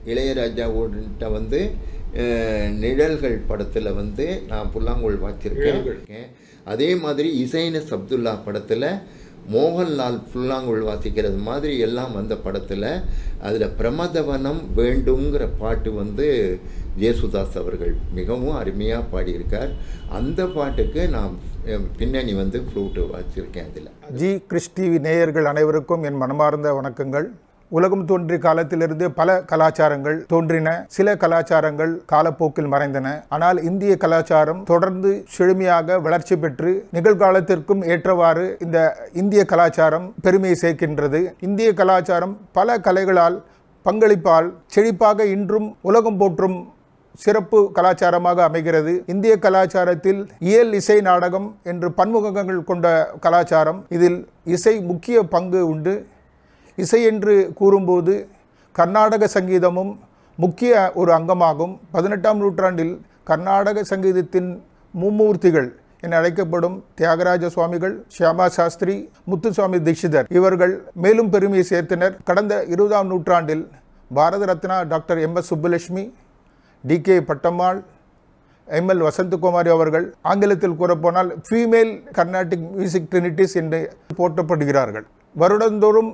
இளையராஜாவோட வந்து அஹ், நிழல்கள் படத்தில் வந்து நான் புல்லாங்குழல் வாசிச்சிருக்கேன் அதே மாதிரி இசைனஸ் அப்துல்லா படத்தில் மோகன்லால் புல்லாங்குழல் வாசிக்கிறது மாதிரி எல்லாம் வந்த படத்தில் அதில் பிரமதவனம் வேண்டுங்கிற பாட்டு வந்து ஜேசுதாஸ் அவர்கள் மிகவும் அருமையாக பாடியிருக்கார் அந்த பாட்டுக்கு நான் அஹ், பின்னணி வந்து ஃப்ளூட்டு வாசிச்சிருக்கேன் அதில் ஜி கிறிஸ் டிவி நேயர்கள் அனைவருக்கும் என் மனமார்ந்த வணக்கங்கள் உலகம் தோன்றிய காலத்திலிருந்து பல கலாச்சாரங்கள் தோன்றின சில கலாச்சாரங்கள் காலப்போக்கில் மறைந்தன ஆனால் இந்திய கலாச்சாரம் தொடர்ந்து செழுமையாக வளர்ச்சி பெற்று நிகழ்காலத்திற்கும் ஏற்றவாறு இந்த இந்திய கலாச்சாரம் பெருமையை சேர்க்கின்றது இந்திய கலாச்சாரம் பல கலைகளால் பங்களிப்பால் செழிப்பாக இன்றும் உலகம் போற்றும் சிறப்பு கலாச்சாரமாக அமைகிறது இந்திய கலாச்சாரத்தில் இயல் இசை நாடகம் என்று பன்முகங்கள் கொண்ட கலாச்சாரம் இதில் இசை முக்கிய பங்கு உண்டு இசை என்று கூறும்போது கர்நாடக சங்கீதமும் முக்கிய ஒரு அங்கமாகும் பதினெட்டாம் நூற்றாண்டில் கர்நாடக சங்கீதத்தின் மும்மூர்த்திகள் என அழைக்கப்படும் தியாகராஜ சுவாமிகள் ஷியாமா சாஸ்திரி முத்துசுவாமி தீட்சிதர் இவர்கள் மேலும் பெருமையை சேர்த்தனர் கடந்த இருபதாம் நூற்றாண்டில் Bharat Ratna doctor M S Subbulakshmi D K Pattammal ML Vasanthakumari அவர்கள் ஆங்கிலத்தில் கூறப்போனால் ஃபீமேல் கர்நாடிக் மியூசிக் ட்ரினிட்டிஸ் என்று போற்றப்படுகிறார்கள் வருடந்தோறும்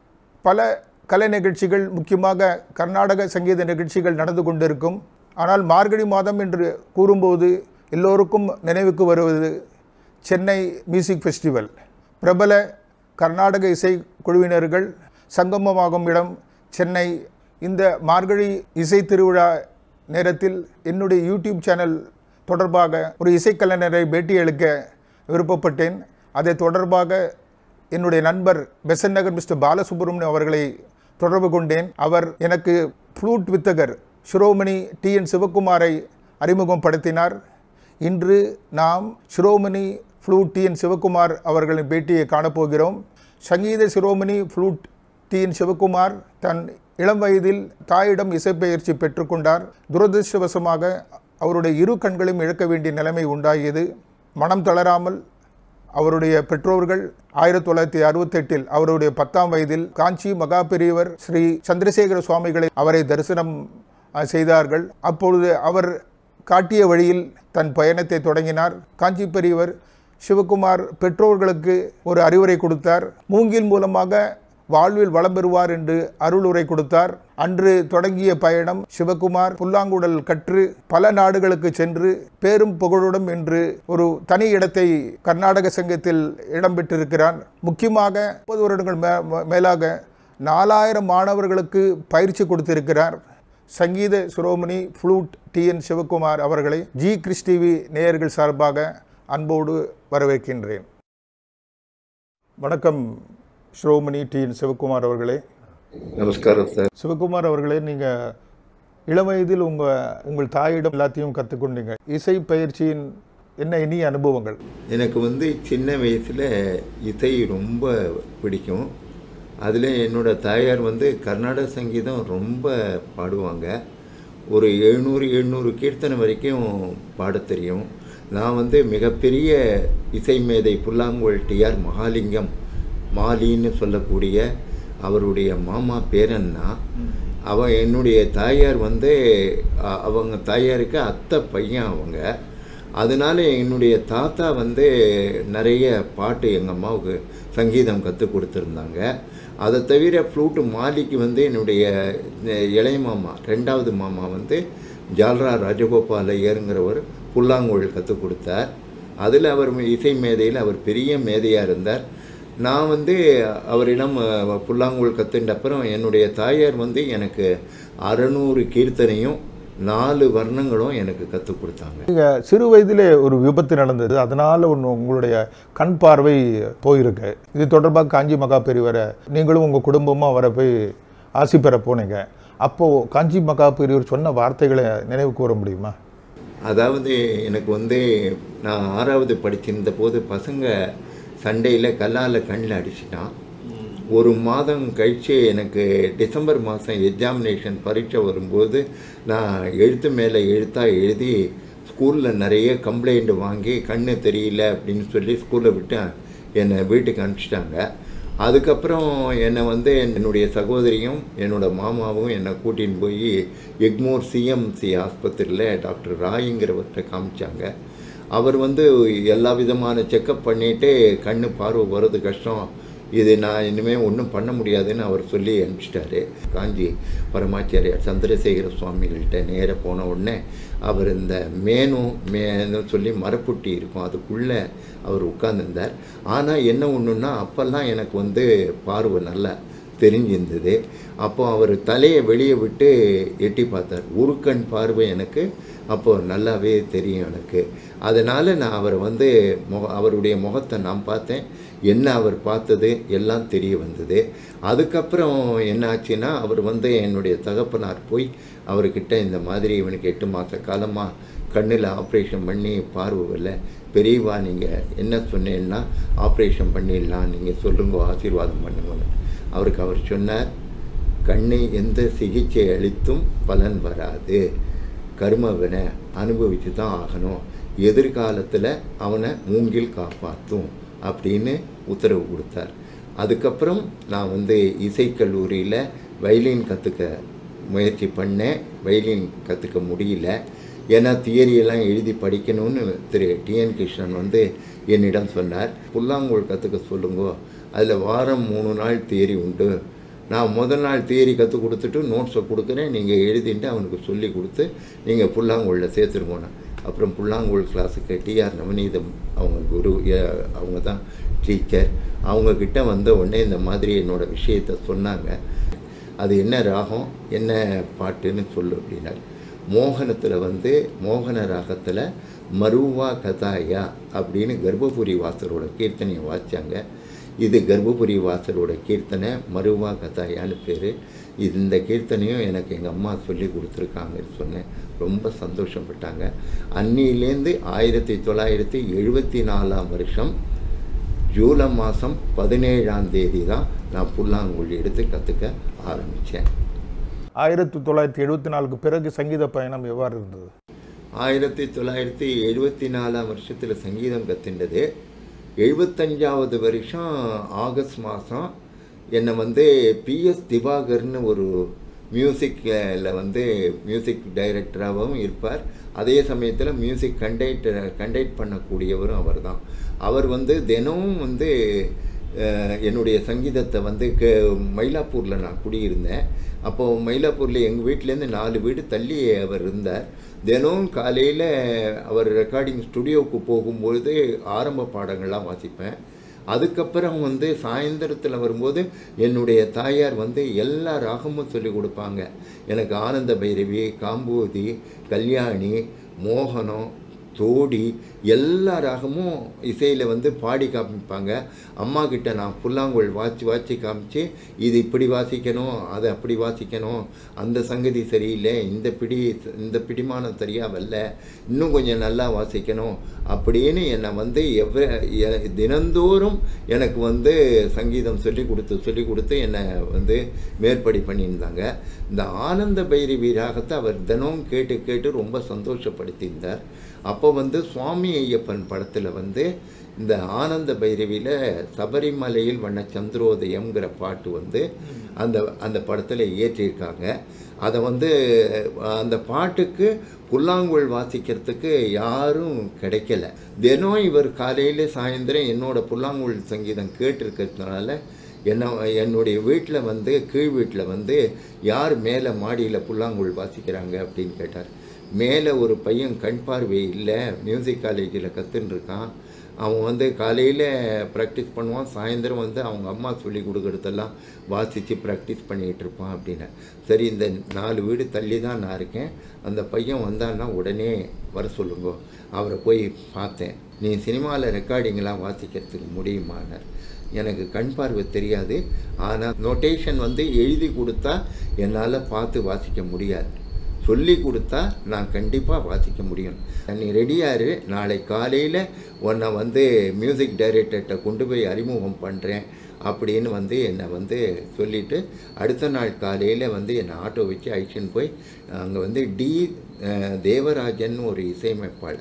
பல கலை நிகழ்ச்சிகள் முக்கியமாக கர்நாடக சங்கீத நிகழ்ச்சிகள் நடந்து கொண்டிருக்கும் ஆனால் மார்கழி மாதம் என்று கூறும்போது எல்லோருக்கும் நினைவுக்கு வருவது சென்னை மியூசிக் ஃபெஸ்டிவல் பிரபல கர்நாடக இசை குழுவினர்கள் சங்கமமாகும் இடம் சென்னை இந்த மார்கழி இசை திருவிழா நேரத்தில் என்னுடைய யூடியூப் சேனல் தொடர்பாக ஒரு இசைக்கலைஞரை பேட்டியளிக்க விருப்பப்பட்டேன் அதை தொடர்பாக என்னுடைய நண்பர் பெசன் நகர் மிஸ்டர் பாலசுப்ரமணியம் அவர்களை தொடர்பு கொண்டேன் அவர் எனக்கு ஃப்ளூட் வித்தகர் சிரோமணி டி என் சிவகுமாரை அறிமுகப்படுத்தினார் இன்று நாம் Shiromani flute T N Sivakumar அவர்களின் பேட்டியை காணப்போகிறோம் Sangeetha Shiromani flute T N Sivakumar தன் இளம் வயதில் தாயிடம் இசைப்பயிற்சி பெற்றுக்கொண்டார் துரதிருஷ்டவசமாக அவருடைய இரு கண்களையும் இழக்க வேண்டிய நிலைமை உண்டாகியது மனம் தளராமல் அவருடைய பெற்றோர்கள் ஆயிரத்தி தொள்ளாயிரத்தி அறுபத்தெட்டில் அவருடைய பத்தாம் வயதில் காஞ்சி மகா பெரியவர் ஸ்ரீ சந்திரசேகர சுவாமிகளை அவரை தரிசனம் அஹ், செய்தார்கள் அப்பொழுது அவர் காட்டிய வழியில் தன் பயணத்தை தொடங்கினார் காஞ்சி பெரியவர் சிவகுமார் பெற்றோர்களுக்கு ஒரு அறிவுரை கொடுத்தார் மூங்கில் மூலமாக வாழ்வில் வளம் பெறுவார் என்று அருளுரை கொடுத்தார் அன்று தொடங்கிய பயணம் சிவகுமார் புல்லாங்குழல் கற்று பல நாடுகளுக்கு சென்று பேரும் புகழுடன் என்று ஒரு தனி இடத்தை கர்நாடக சங்கத்தில் இடம்பெற்றிருக்கிறார் முக்கியமாக முப்பது வருடங்கள் மே- மே- மேலாக நாலாயிரம் மாணவர்களுக்கு பயிற்சி கொடுத்திருக்கிறார் Sangeetha Shiromani flute T N Sivakumar அவர்களை ஜி கிறிஸ் டிவி நேயர்கள் சார்பாக அன்போடு வரவேற்கின்றேன் வணக்கம் ஸ்ரோமணி டி என் சிவகுமார் அவர்களே நமஸ்காரம் சார் சிவகுமார் அவர்களே நீங்கள் இளவயதில் உங்கள் உங்கள் தாயிடம் எல்லாத்தையும் கற்றுக்கொண்டீங்க இசை பயிற்சியின் என்ன இனிய அனுபவங்கள் எனக்கு வந்து சின்ன வயசில் இசை ரொம்ப பிடிக்கும் அதில் என்னோட தாயார் வந்து கர்நாடக சங்கீதம் ரொம்ப பாடுவாங்க ஒரு எழுநூறு எழுநூறு கீர்த்தனை வரைக்கும் பாடத் தெரியும் நான் வந்து மிகப்பெரிய இசை மேதை புல்லாங்குழல் டிஆர் மகாலிங்கம் மாலின்னு சொல்லக்கூடிய அவருடைய மாமா பேரன்னா அவ என்னுடைய தாயார் வந்து அ- அவங்க தாயாருக்கு அத்தை பையன் அவங்க அதனால என்னுடைய தாத்தா வந்து நிறைய பாட்டு எங்கள் அம்மாவுக்கு சங்கீதம் கற்றுக் கொடுத்துருந்தாங்க அதை தவிர ஃப்ளூட்டு மாலிக்கு வந்து என்னுடைய அஹ், இளைய மாமா ரெண்டாவது மாமா வந்து ஜால்ரா ராஜகோபால் ஐயருங்கிறவர் புல்லாங்குழல் கற்றுக் கொடுத்தார் அதில் அவர் இசை மேதையில் அவர் பெரிய மேதையாக இருந்தார் நான் வந்து அவரிடம் அஹ், புல்லாங்குழல் கற்றுண்ட அப்புறம் என்னுடைய தாயார் வந்து எனக்கு அறநூறு கீர்த்தனையும் நாலு வர்ணங்களும் எனக்கு கற்றுக் கொடுத்தாங்க நீங்கள் சிறு வயதிலே ஒரு விபத்து நடந்தது அதனால் ஒன்று உங்களுடைய கண் பார்வை போயிருக்கு இது தொடர்பாக காஞ்சி மகா பெரியவரை நீங்களும் உங்கள் குடும்பமும் அவரை போய் ஆசி பெற போனீங்க அப்போது காஞ்சி மகா பெரியவர் சொன்ன வார்த்தைகளை நினைவு கூற முடியுமா அதாவது எனக்கு வந்து நான் ஆறாவது படிச்சிருந்த போது பசங்க சண்டையில் கல்லால் கண்ணில் அடிச்சிட்டான் ஒரு மாதம் கழித்து எனக்கு டிசம்பர் மாதம் எக்ஸாமினேஷன் பரீட்சை வரும்போது நான் எழுத்து மேலே எழுத்தாக எழுதி ஸ்கூலில் நிறைய கம்ப்ளைண்ட் வாங்கி கண்ணு தெரியல அப்படின்னு சொல்லி ஸ்கூலை விட்டு என்னை வீட்டுக்கு அனுப்பிச்சிட்டாங்க அதுக்கப்புறம் என்னை வந்து என்னுடைய சகோதரியும் என்னோட மாமாவும் என்னை கூட்டின்னு போய் எக்மோர் சிஎம்சி ஆஸ்பத்திரியில் டாக்டர் ராய்ங்கிறவர்கிட்ட காமிச்சாங்க அவர் வந்து எல்லா விதமான செக்கப் பண்ணிட்டு கண்ணு பார்வை வர்றது கஷ்டம் இது நான் இனிமேல் ஒன்றும் பண்ண முடியாதுன்னு அவர் சொல்லி அனுப்பிச்சிட்டாரு காஞ்சி பரமாச்சாரியார் சந்திரசேகர சுவாமிகள்கிட்ட நேராக போன உடனே அவர் இந்த மேனும் மேனு சொல்லி மரப்புட்டி இருக்கும் அதுக்குள்ளே அவர் உட்கார்ந்திருந்தார் ஆனால் என்ன ஒன்றுன்னா அப்போல்லாம் எனக்கு வந்து பார்வை நல்லா தெரிஞ்சிருந்தது அப்போ அவர் தலையை வெளியே விட்டு எட்டி பார்த்தார் ஒரு கண் பார்வை எனக்கு அப்போ நல்லாவே தெரியும் எனக்கு அதனால் நான் அவரை வந்து முக அவருடைய முகத்தை நான் பார்த்தேன் என்ன அவர் பார்த்தது எல்லாம் தெரிய வந்தது அதுக்கப்புறம் என்ன ஆச்சுன்னா அவர் வந்து என்னுடைய தகப்பனார் போய் அவர்கிட்ட இந்த மாதிரி இவனுக்கு எட்டு மாத காலமாக கண்ணில் ஆப்ரேஷன் பண்ணி பார்வை இல்லை பெரியவா நீங்கள் என்ன சொன்னேன்னா ஆப்ரேஷன் பண்ணிடலாம் நீங்கள் சொல்லுங்க ஆசீர்வாதம் பண்ணுங்கன்னு அவருக்கு அவர் சொன்னார் கண்ணை எந்த சிகிச்சை அளித்தும் பலன் வராது கர்மவினை அனுபவித்து தான் ஆகணும் எதிர்காலத்தில் அவனை மூங்கில் காப்பாற்றும் அப்படின்னு உத்தரவு கொடுத்தார் அதுக்கப்புறம் நான் வந்து இசைக்கல்லூரியில் வயலின் கற்றுக்க முயற்சி பண்ணேன் வயலின் கற்றுக்க முடியல ஏன்னா தியரியெல்லாம் எழுதி படிக்கணும்னு திரு டிஎன் கிருஷ்ணன் வந்து என்னிடம் சொன்னார் புல்லாங்குழல் கற்றுக்க சொல்லுங்கோ அதில் வாரம் மூணு நாள் தியரி உண்டு நான் முதல் நாள் தியரி கற்றுக் கொடுத்துட்டு நோட்ஸை கொடுக்குறேன் நீங்கள் எழுதிட்டு அவனுக்கு சொல்லி கொடுத்து நீங்கள் புல்லாங்குழலில் சேர்த்துருங்கோண்ணா அப்புறம் புல்லாங்குழல் கிளாஸுக்கு டிஆர் நவநீதம் அவங்க குரு எ- அவங்க தான் டீச்சர் அவங்கக்கிட்ட வந்த உடனே இந்த மாதிரி என்னோட விஷயத்த சொன்னாங்க அது என்ன ராகம் என்ன பாட்டுன்னு சொல்லு அப்படின்னாரு மோகனத்தில் வந்து மோகன ராகத்தில் மருவா கதாயா அப்படின்னு கர்ப்பபுரி வாசரோட கீர்த்தனையை வாசிச்சாங்க இது கர்ப்பபுரி வாசரோட கீர்த்தனை மருவா கதாயான்னு பேர் இந்த கீர்த்தனையும் எனக்கு எங்கள் அம்மா சொல்லி கொடுத்துருக்காங்கன்னு சொன்னேன் ரொம்ப சந்தோஷப்பட்டாங்க அன்னியிலேருந்து ஆயிரத்தி தொள்ளாயிரத்தி எழுபத்தி நாலாம் வருஷம் ஜூலை மாதம் பதினேழாம் தேதி தான் நான் புல்லாங்குழி எடுத்து கற்றுக்க ஆரம்பித்தேன் ஆயிரத்தி தொள்ளாயிரத்தி எழுபத்தி நாலுக்கு பிறகு சங்கீத பயணம் எவ்வாறு இருந்தது ஆயிரத்தி தொள்ளாயிரத்தி எழுபத்தி நாலாம் வருஷத்தில் சங்கீதம் கற்றுண்டது எழுபத்தஞ்சாவது வருஷம் ஆகஸ்ட் மாதம் என்னை வந்து பிஎஸ் திவாகர்னு ஒரு மியூசிக்கில் வந்து மியூசிக் டைரக்டராகவும் இருப்பார் அதே சமயத்தில் மியூசிக் கண்டக்டர் கண்டக்ட் பண்ணக்கூடியவரும் அவர் தான் அவர் வந்து தினமும் வந்து அஹ், என்னுடைய சங்கீதத்தை வந்து க மயிலாப்பூரில் நான் குடியிருந்தேன் அப்போது மயிலாப்பூரில் எங்கள் வீட்டிலேருந்து நாலு வீடு தள்ளி அவர் இருந்தார் தினமும் காலையில் அவர் ரெக்கார்டிங் ஸ்டுடியோவுக்கு போகும்பொழுது ஆரம்ப பாடங்கள்லாம் வாசிப்பேன் அதுக்கப்புறம் வந்து சாயந்தரத்தில் வரும்போது என்னுடைய தாயார் வந்து எல்லா ராகமும் சொல்லி கொடுப்பாங்க எனக்கு ஆனந்த பைரவி காம்போதி கல்யாணி மோகனம் தோடி எல்லா ராகமும் இசையில் வந்து பாடி காமிப்பாங்க அம்மா கிட்ட நான் புல்லாங்குழல் வாச்சி வாச்சி காமிச்சு இது இப்படி வாசிக்கணும் அதை அப்படி வாசிக்கணும் அந்த சங்கதி சரியில்லை இந்த பிடி இந்த பிடிமானம் சரியாக வரல இன்னும் கொஞ்சம் நல்லா வாசிக்கணும் அப்படின்னு என்னை வந்து எவ்வ எ- தினந்தோறும் எனக்கு வந்து சங்கீதம் சொல்லி கொடுத்து சொல்லி கொடுத்து என்னை வந்து மேற்படி பண்ணியிருந்தாங்க இந்த ஆனந்த பைரவி ராகத்தை அவர் தினம் கேட்டு கேட்டு ரொம்ப சந்தோஷப்படுத்தியிருந்தார் அப்போ வந்து சுவாமி ஐயப்பன் படத்தில் வந்து இந்த ஆனந்த பைரவியில் சபரிமலையில் வண்ண சந்திரோதயம்ங்கிற பாட்டு வந்து அந்த அந்த படத்தில் இயற்றியிருக்காங்க அதை வந்து அந்த பாட்டுக்கு புல்லாங்குழல் வாசிக்கிறதுக்கு யாரும் கிடைக்கல தினம் இவர் காலையில் சாயந்தரம் என்னோட புல்லாங்குழல் சங்கீதம் கேட்டிருக்கிறதுனால என்ன என்னுடைய வீட்டில் வந்து கீழ் வீட்டில் வந்து யார் மேலே மாடியில் புல்லாங்குழல் வாசிக்கிறாங்க அப்படின்னு கேட்டார் மேலே ஒரு பையன் கண் பார்வை இல்லை மியூசிக் காலேஜில் கற்றுன்னு இருக்கான் அவன் வந்து காலையில் ப்ராக்டிஸ் பண்ணுவான் சாயந்தரம் வந்து அவங்க அம்மா சொல்லி கொடுக்குறதெல்லாம் வாசித்து ப்ராக்டிஸ் பண்ணிகிட்டு இருப்பான் அப்படின்னு சரி இந்த நாலு வீடு தள்ளி தான் நான் இருக்கேன் அந்த பையன் வந்தான்னா உடனே வர சொல்லுங்க அவரை போய் பார்த்தேன் நீ சினிமாவில் ரெக்கார்டிங்லாம் வாசிக்கிறதுக்கு முடியுமான்னார் எனக்கு கண் பார்வை தெரியாது ஆனால் நோட்டேஷன் வந்து எழுதி கொடுத்தா என்னால் பார்த்து வாசிக்க முடியாது சொல்லி கொடுத்தா நான் கண்டிப்பாக வாசிக்க முடியும் நீ ரெடியாரு நாளை காலையில் உன்னை வந்து மியூசிக் டைரக்டர்கிட்ட கொண்டு போய் அறிமுகம் பண்ணுறேன் அப்படின்னு வந்து என்னை வந்து சொல்லிவிட்டு அடுத்த நாள் காலையில் வந்து என்னை ஆட்டோ வச்சு அழிச்சுன்னு போய் அங்கே வந்து டி அஹ், தேவராஜன் ஒரு இசையமைப்பாளர்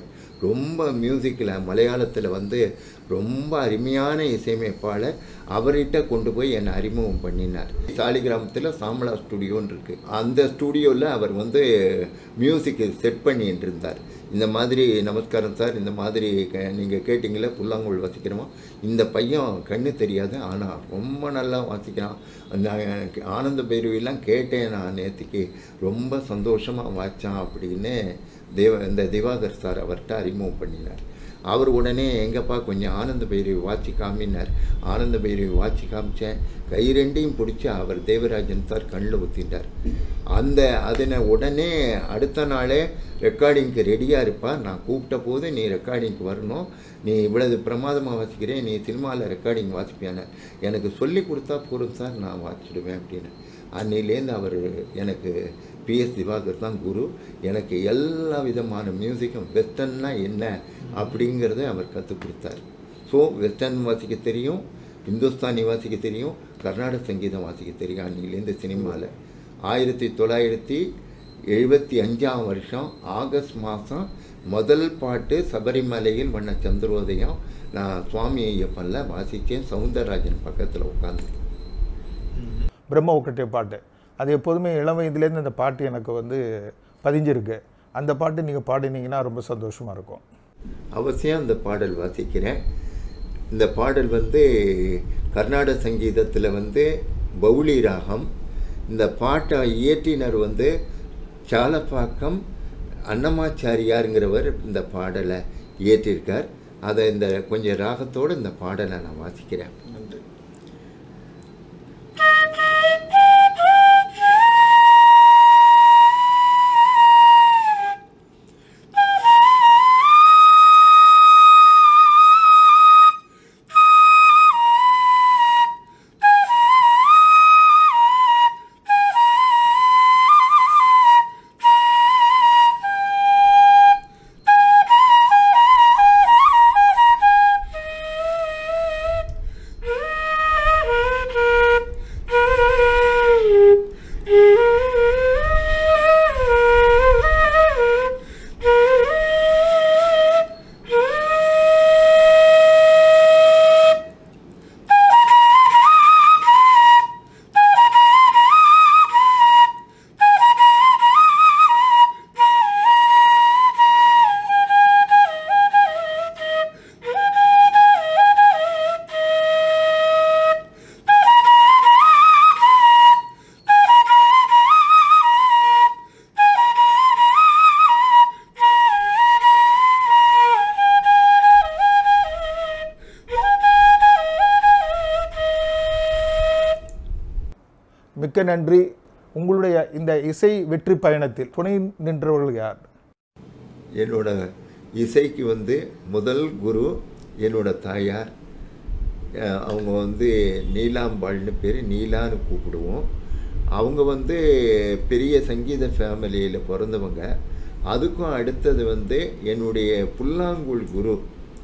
ரொம்ப மியூசிக்கில் மலையாளத்தில் வந்து ரொம்ப அருமையான இசையமைப்பாளர் அவர்கிட்ட கொண்டு போய் என்னை அறிமுகம் பண்ணினார் சாலிகிராமத்தில் சாமலா ஸ்டுடியோன்னு இருக்குது அந்த ஸ்டுடியோவில் அவர் வந்து மியூசிக்கு செட் பண்ணிட்டு இருந்தார் இந்த மாதிரி நமஸ்காரம் சார் இந்த மாதிரி நீங்கள் கேட்டிங்களே புல்லாங்குழல் வாசிக்கிறோமா இந்த பையன் கண்ணு தெரியாது ஆனால் ரொம்ப நல்லா வாசிக்கிறான் நான் எனக்கு ஆனந்த பைரவிலாம் கேட்டேன் நான் நேற்றுக்கு ரொம்ப சந்தோஷமாக வாச்சான் அப்படின்னு தேவ இந்த திவாகர் சார் அவர்கிட்ட அறிமுகம் பண்ணினார் அவர் உடனே எங்கப்பா கொஞ்சம் ஆனந்த பைரவி வாட்சி காமினார் ஆனந்த பைரவி வாட்சி காமிச்சேன் கை ரெண்டையும் பிடிச்சி அவர் தேவராஜன் சார் கண்ணில் ஊற்றிட்டார் அந்த அதனை உடனே அடுத்த நாளே ரெக்கார்டிங்க்கு ரெடியாக இருப்பா நான் கூப்பிட்ட போது நீ ரெக்கார்டிங்க்கு வரணும் நீ இவ்வளவு பிரமாதமாக வாசிக்கிறேன் நீ சினிமாவில் ரெக்கார்டிங் வாசிப்பியான எனக்கு சொல்லி கொடுத்தா போதும் சார் நான் வாசிடுவேன் அப்படின்னு அன்னிலேருந்து அவர் எனக்கு பிஎஸ் திவாகர் தான் குரு எனக்கு எல்லா விதமான மியூசிக்கும் வெஸ்டர்ன்னா என்ன அப்படிங்கிறத அவர் கற்றுக் கொடுத்தார் ஸோ வெஸ்டர்ன் வாசிக்க தெரியும் இந்துஸ்தானி வாசிக்க தெரியும் கர்நாடக சங்கீதம் வாசிக்க தெரியும் அன்னிலேருந்து சினிமாவில் ஆயிரத்தி தொள்ளாயிரத்தி எழுபத்தி அஞ்சாம் வருஷம் ஆகஸ்ட் மாதம் முதல் பாட்டு சபரிமலையில் வண்ண சந்திரோதயம் நான் சுவாமி ஐயப்பனில் வாசித்தேன் சவுந்தரராஜன் பக்கத்தில் உட்காந்து பிரம்ம ஒக்கட்டை பாட்டு அது எப்போதுமே இளம் வயதுலேருந்து அந்த பாட்டு எனக்கு வந்து பதிஞ்சிருக்கு அந்த பாட்டு நீங்கள் பாடினீங்கன்னா ரொம்ப சந்தோஷமாக இருக்கும் அவசியம் அந்த பாடல் வாசிக்கிறேன் இந்த பாடல் வந்து கர்நாடக சங்கீதத்தில் வந்து பவுளி ராகம் இந்த பாட்டை இயற்றினர் வந்து சாலப்பாக்கம் அன்னமாச்சாரியாருங்கிறவர் இந்த பாடலை இயற்றியிருக்கார் அதை இந்த கொஞ்சம் ராகத்தோடு இந்த பாடலை நான் வாசிக்கிறேன் நன்றி மிக்க நன்றி உங்களுடைய இந்த இசை வெற்றி பயணத்தில் துணை நின்றவர்கள் யார் என்னோட இசைக்கு வந்து முதல் குரு என்னோட தாயார் அஹ் அவங்க வந்து நீலாம்பாள்னு பேர் நீலான்னு கூப்பிடுவோம் அவங்க வந்து பெரிய சங்கீத ஃபேமிலியில் பிறந்தவங்க அதுக்கும் அடுத்தது வந்து என்னுடைய புல்லாங்குழல் குரு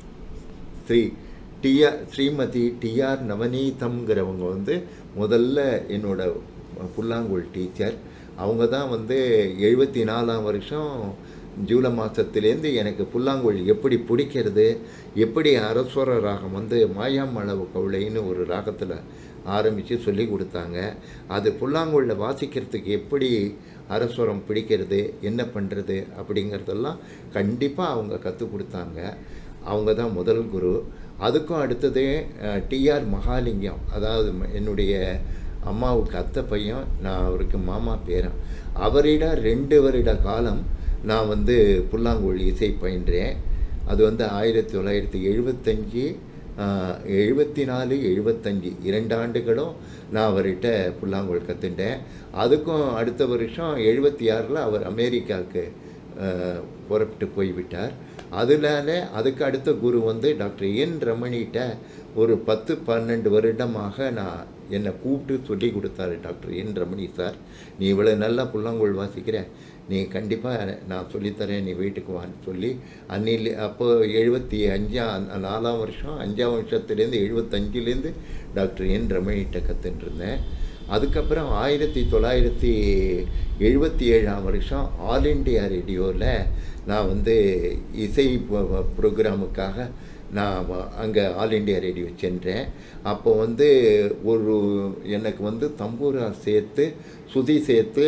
ஸ்ரீ டிஆர் ஸ்ரீமதி டிஆர் நவநீதம்ங்கிறவங்க வந்து முதல்ல என்னோட புல்லாங்குழல் டீச்சர் அவங்க தான் வந்து எழுபத்தி நாலாம் வருஷம் ஜூலை மாதத்துலேருந்து எனக்கு புல்லாங்குழல் எப்படி பிடிக்கிறது எப்படி அரஸ்வர ராகம் வந்து மாயாமளவு கவுளைன்னு ஒரு ராகத்தில் ஆரம்பித்து சொல்லி கொடுத்தாங்க அது புல்லாங்குழலில் வாசிக்கிறதுக்கு எப்படி அரஸ்வரம் பிடிக்கிறது என்ன பண்ணுறது அப்படிங்கிறதெல்லாம் கண்டிப்பாக அவங்க கற்றுக் கொடுத்தாங்க அவங்க தான் முதல் குரு அதுக்கும் அடுத்தது டிஆர் மகாலிங்கம் அதாவது ம- என்னுடைய அம்மாவுக்கு அத்தை பையன் நான் அவருக்கு மாமா பேரன் அவரிடம் ரெண்டு வருட காலம் நான் வந்து புல்லாங்குழல் இசை பயின்றேன் அது வந்து ஆயிரத்தி தொள்ளாயிரத்தி எழுபத்தஞ்சி எழுபத்தி நாலு எழுபத்தஞ்சி இரண்டு ஆண்டுகளும் நான் அவர்கிட்ட புல்லாங்குழல் கற்றுட்டேன் அதுக்கும் அடுத்த வருஷம் எழுபத்தி ஆறில் அவர் அமெரிக்காவுக்கு அஹ், புறப்பட்டு போய்விட்டார் அதனால அதுக்கு அடுத்த குரு வந்து டாக்டர் என் ரமணிகிட்ட ஒரு பத்து பன்னெண்டு வருடமாக நான் என்னை கூப்பிட்டு சொல்லி கொடுத்தாரு டாக்டர் என் ரமணி சார் நீ இவ்வளோ நல்லா புல்லாங்குழல் வாசிக்கிற நீ கண்டிப்பாக நான் சொல்லித்தரேன் நீ வீட்டுக்கு வான்னு சொல்லி அன்னில அப்போ எழுபத்தி அஞ்சாம் நாலாம் வருஷம் அஞ்சாம் வருஷத்துலேருந்து எழுபத்தஞ்சிலேருந்து டாக்டர் என் ரமணிகிட்ட கற்றுட்டு இருந்தேன் அதுக்கப்புறம் ஆயிரத்தி தொள்ளாயிரத்தி எழுபத்தி ஏழாம் வருஷம் ஆல் இண்டியா ரேடியோவில் நான் வந்து இசை ப்ரோக்ராமுக்காக நான் அங்கே ஆல் இண்டியா ரேடியோ சென்றேன் அப்போ வந்து ஒரு எனக்கு வந்து தம்பூரா சேர்த்து சுதி சேர்த்து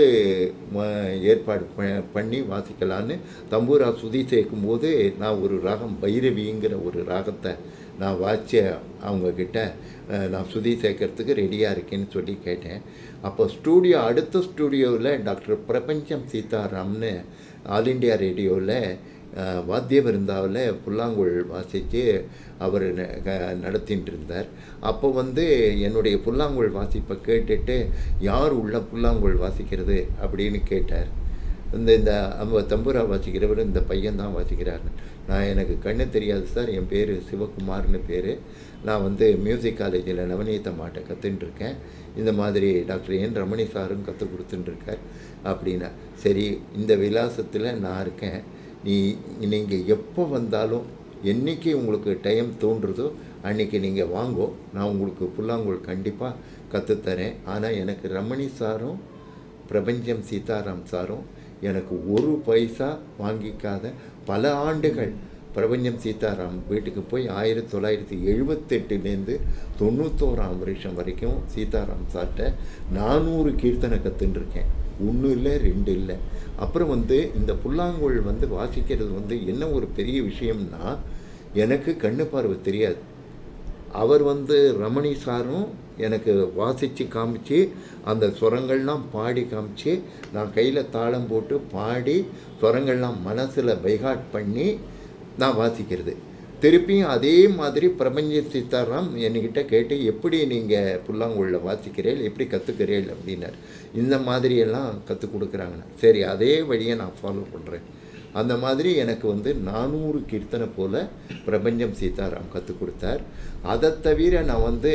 ம- ஏற்பாடு ப- பண்ணி வாசிக்கலான்னு தம்பூரா சுதி சேர்க்கும்போது நான் ஒரு ராகம் பைரவிங்கிற ஒரு ராகத்தை நான் வாய்ச்ச அவங்கக்கிட்ட நான் சுதி சேர்க்கறதுக்கு ரெடியாக இருக்கேன்னு சொல்லி கேட்டேன் அப்போ ஸ்டூடியோ அடுத்த ஸ்டூடியோவில் டாக்டர் பிரபஞ்சம் சீதாராம்னு ஆல் இண்டியா ரேடியோவில் வாத்திய விருந்தாவில் புல்லாங்குழல் வாசித்து அவர் ந- க- நடத்திட்டு இருந்தார் அப்போ வந்து என்னுடைய புல்லாங்குழல் வாசிப்பை கேட்டுட்டு யார் உள்ள புல்லாங்குழல் வாசிக்கிறது அப்படின்னு கேட்டார் இந்த இந்த நம்ம தம்பூரா வாசிக்கிறவர் இந்த பையன் தான் வாசிக்கிறார் நான் எனக்கு கண்ணு தெரியாது சார் என் பேர் சிவகுமார்னு பேர் நான் வந்து மியூசிக் காலேஜில் நவநீத மாட்டை கற்றுட்டு இருக்கேன் இந்த மாதிரி டாக்டர் என் ரமணி சாரும் கற்றுக் கொடுத்துட்டுருக்கார் அப்படின்னா சரி இந்த விலாசத்தில் நான் இருக்கேன் நீ நீங்கள் எப்போ வந்தாலும் என்னைக்கு உங்களுக்கு டைம் தோன்றுதோ அன்றைக்கி நீங்கள் வாங்கோ நான் உங்களுக்கு புல்லாங்குழல் கண்டிப்பாக கற்றுத்தரேன் ஆனால் எனக்கு ரமணி சாரும் பிரபஞ்சம் சீதாராம் சாரும் எனக்கு ஒரு பைசா வாங்கிக்காத பல ஆண்டுகள் பிரபஞ்சம் சீதாராம் வீட்டுக்கு போய் ஆயிரத்தி தொள்ளாயிரத்தி எழுபத்தெட்டுலேருந்து தொண்ணூத்தோராம் வருஷம் வரைக்கும் சீதாராம் சார்ட்ட நானூறு கீர்த்தனை கற்றுட்டுருக்கேன் ஒன்று இல்லை ரெண்டு இல்லை அப்புறம் வந்து இந்த புல்லாங்குழல் வந்து வாசிக்கிறது வந்து என்ன ஒரு பெரிய விஷயம்னா எனக்கு கண்ணு பார்வை தெரியாது அவர் வந்து ரமணி சாரும் எனக்கு வாசித்து காமிச்சு அந்த சுரங்கள்லாம் பாடி காமிச்சு நான் கையில் தாளம் போட்டு பாடி சுரங்கள்லாம் மனசில் பைகாட் பண்ணி நான் வாசிக்கிறது திருப்பியும் அதே மாதிரி பிரபஞ்ச சீதாராம் என்கிட்ட கேட்டு எப்படி நீங்கள் புல்லாங்குழல வாசிக்கிறீள் எப்படி கற்றுக்கிறீள் அப்படின்னார் இந்த மாதிரியெல்லாம் கற்றுக் கொடுக்குறாங்க சரி அதே வழியை நான் ஃபாலோ பண்ணுறேன் அந்த மாதிரி எனக்கு வந்து நானூறு கீர்த்தனை போல் பிரபஞ்சம் சீதாராம் கற்றுக் கொடுத்தார் அதை தவிர நான் வந்து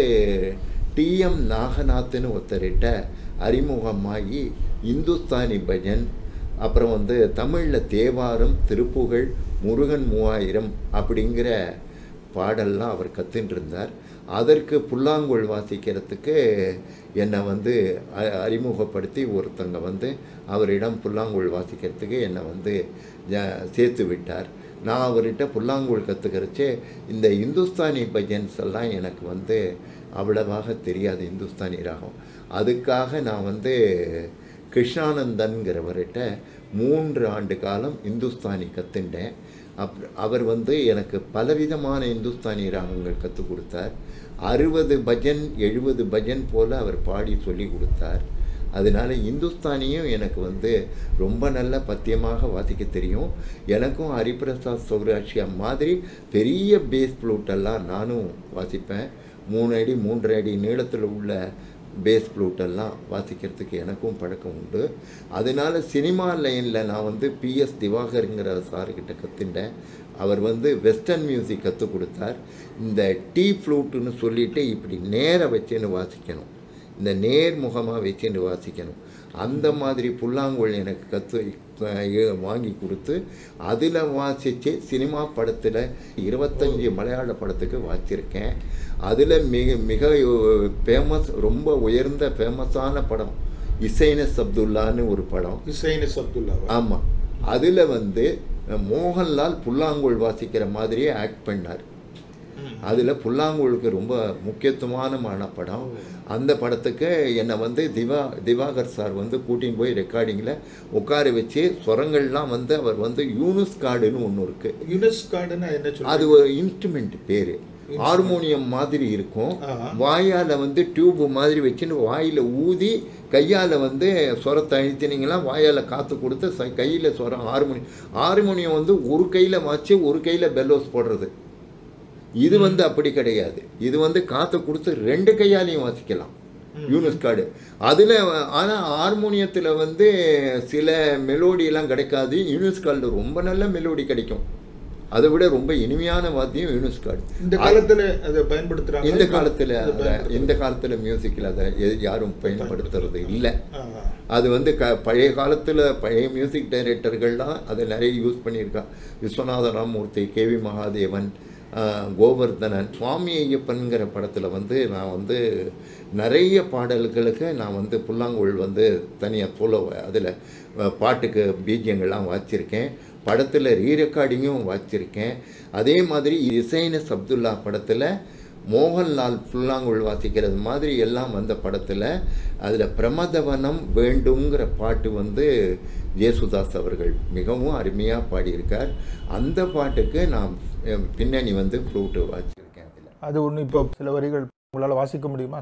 டிஎம் நாகநாத்னு ஒருத்தர்கிட்ட அறிமுகமாகி இந்துஸ்தானி பஜன் அப்புறம் வந்து தமிழில் தேவாரம் திருப்புகழ் முருகன் மூவாயிரம் அப்படிங்கிற பாடல்லாம் அவர் கற்றுட்டு இருந்தார் அதற்கு புல்லாங்குழல் வாசிக்கிறதுக்கு என்னை வந்து அ- அறிமுகப்படுத்தி ஒருத்தங்க வந்து அவரிடம் புல்லாங்குழல் வாசிக்கிறதுக்கு என்னை வந்து ஜ- சேர்த்து விட்டார் நான் அவர்கிட்ட புல்லாங்குழல் கற்றுக்கிறச்சே இந்த இந்துஸ்தானி பஜன்ஸ் எல்லாம் எனக்கு வந்து அவ்வளவாக தெரியாது இந்துஸ்தானி ராகம் அதுக்காக நான் வந்து கிருஷ்ணானந்தன்கிறவர்கிட்ட மூன்று ஆண்டு காலம் இந்துஸ்தானி கற்றுண்டேன் அப் அவர் வந்து எனக்கு பலவிதமான இந்துஸ்தானி ராகங்கள் கற்றுக் கொடுத்தார் அறுபது பஜன் எழுபது பஜன் போல் அவர் பாடி சொல்லி கொடுத்தார் அதனால இந்துஸ்தானியும் எனக்கு வந்து ரொம்ப நல்ல பத்தியமாக வாசிக்க தெரியும் எனக்கும் ஹரிபிரசாத் சௌராட்சியா மாதிரி பெரிய பேஸ் ஃப்ளூட்டெல்லாம் நானும் வாசிப்பேன் மூணு அடி மூன்றரை அடி நீளத்தில் உள்ள பேஸ் ஃப்ளூட்டெல்லாம் வாசிக்கிறதுக்கு எனக்கும் பழக்கம் உண்டு அதனால சினிமா லைனில் நான் வந்து பிஎஸ் திவாகருங்கிற சாருக்கிட்ட கற்றுண்டேன் அவர் வந்து வெஸ்டர்ன் மியூசிக் கற்றுக் கொடுத்தார் இந்த டீ ஃப்ளூட்டுன்னு சொல்லிட்டு இப்படி நேர வச்சுன்னு வாசிக்கணும் இந்த நேர்முகமாக வச்சுட்டு வாசிக்கணும் அந்த மாதிரி புல்லாங்குழல் எனக்கு கற்று வாங்கி கொடுத்து அதில் வாசித்து சினிமா படத்தில் இருபத்தஞ்சி மலையாள படத்துக்கு வாசிச்சிருக்கேன் அதில் மிக மிக ஃபேமஸ் ரொம்ப உயர்ந்த ஃபேமஸான படம் இசைனஸ் அப்துல்லான்னு ஒரு படம் இசைனு சப்துல்லா ஆமாம் அதில் வந்து மோகன்லால் புல்லாங்குழல் வாசிக்கிற மாதிரியே ஆக்ட் பண்ணார் அதில் புல்லாங்குழலுக்கு ரொம்ப முக்கியத்துவமான படம் அந்த படத்துக்கு என்னை வந்து திவா திவாகர் சார் வந்து கூட்டின்னு போய் ரெக்கார்டிங்கில் உட்கார வச்சு ஸ்வரங்கள்லாம் வந்து அவர் வந்து யூனுஸ் கார்டுன்னு ஒன்று இருக்குது யுனெஸ்கார்டுன்னா என்ன அது சொல்லுங்க ஒரு இன்ஸ்ட்ருமெண்ட் பேர் ஹார்மோனியம் மாதிரி இருக்கும் ஆஹா. வாயால் வந்து டியூப் மாதிரி வச்சுன்னு வாயில் ஊதி கையால் வந்து சுரத்தை அழுத்தினீங்கன்னா வாயால் காற்று கொடுத்து ச கையில் சுரம் ஹார்மோனியம் ஹார்மோனியம் வந்து ஒரு கையில் வாச்சு ஒரு கையில் பெல்லோஸ் போடுறது இது வந்து அப்படி கிடையாது இது வந்து காற்று கொடுத்து ரெண்டு கையாலையும் வாசிக்கலாம் யூனிஸ் கார்டு அதில் ஆனால் ஹார்மோனியத்தில் வந்து சில மெலோடியெல்லாம் கிடைக்காது யூனிஸ் கார்டில் ரொம்ப நல்ல மெலோடி கிடைக்கும் அதை விட ரொம்ப இனிமையான வாத்தியம் யூனிஸ் கார்டு இந்த காலத்துல அதை பயன்படுத்துறாங்க இந்த காலத்தில் அதை பயன்படுத்துறாங்க. இந்த காலத்தில் மியூசிக்கில் அதை எ- யாரும் பயன்படுத்துறது இல்லை ஆஹா. அது வந்து க பழைய காலத்தில் பழைய மியூசிக் டைரக்டர்கள்லாம் அதை நிறைய யூஸ் பண்ணியிருக்கா விஸ்வநாத ராமமூர்த்தி கேவி மகாதேவன் ஆஹ், கோவர்தனன் சுவாமி ஐயப்பன்கிற படத்தில் வந்து நான் வந்து நிறைய பாடல்களுக்கு நான் வந்து புல்லாங்குழல் வந்து தனியாக சோலோ அதில் பாட்டுக்கு பீஜியங்கள்லாம் வாச்சிருக்கேன் படத்தில் ரீ ரெக்கார்டிங்கும் வாச்சிருக்கேன் அதே மாதிரி இசைன சப்துல்லா படத்தில் மோகன்லால் புல்லாங்குழல் வாசிக்கிறது மாதிரி எல்லாம் வந்த படத்தில் அதில் பிரமதவனம் வேண்டுங்கிற பாட்டு வந்து ஜேசுதாஸ் அவர்கள் மிகவும் அருமையாக பாடியிருக்கார் அந்த பாட்டுக்கு நான் அஹ், பின்னணி வந்து ஃப்ளூட்டு வாசிச்சிருக்கேன் அதில் அது ஒன்று இப்போ சில வரிகள் உங்களால் வாசிக்க முடியுமா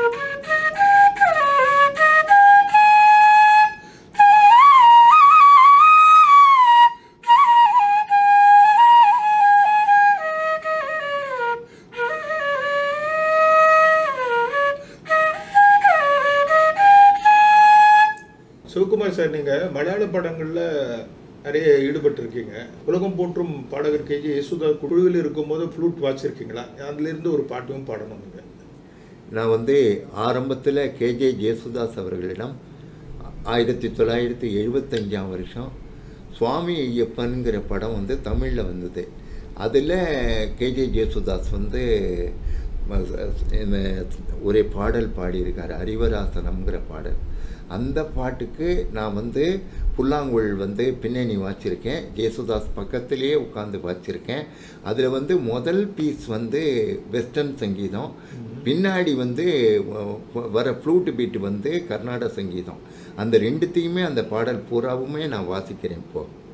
சிவகுமார் சார் நீங்கள் மலையாள படங்களில் நிறைய ஈடுபட்டிருக்கீங்க உலகம் போற்றும் பாடகர் கேஜி யேசுதா குழுவில் இருக்கும்போது ஃப்ளூட் வாசிச்சிருக்கீங்களா அதுலேருந்து ஒரு பாட்டும் பாடணும் நீங்கள் நான் வந்து ஆரம்பத்தில் கேஜே ஜேசுதாஸ் அவர்களிடம் ஆயிரத்தி தொள்ளாயிரத்தி எழுபத்தஞ்சாம் வருஷம் சுவாமி ஐயப்பன்கிற படம் வந்து தமிழில் வந்தது அதில் கேஜே ஜேசுதாஸ் வந்து ம- இந்த ஒரே பாடல் பாடியிருக்கார் அறிவராசனம்ங்கிற பாடல் அந்த பாட்டுக்கு நான் வந்து புல்லாங்குழல் வந்து பின்னணி வாச்சிருக்கேன் ஜேசுதாஸ் பக்கத்திலேயே உட்காந்து வாச்சிருக்கேன் அதில் வந்து முதல் பீஸ் வந்து வெஸ்டர்ன் சங்கீதம் பின்னாடி வந்து வ- வர ஃப்ளூட் பீட் வந்து கர்நாடக சங்கீதம் அந்த ரெண்டுத்தையுமே அந்த பாடல் பூராவுமே நான் வாசிக்கிறேன் இப்போது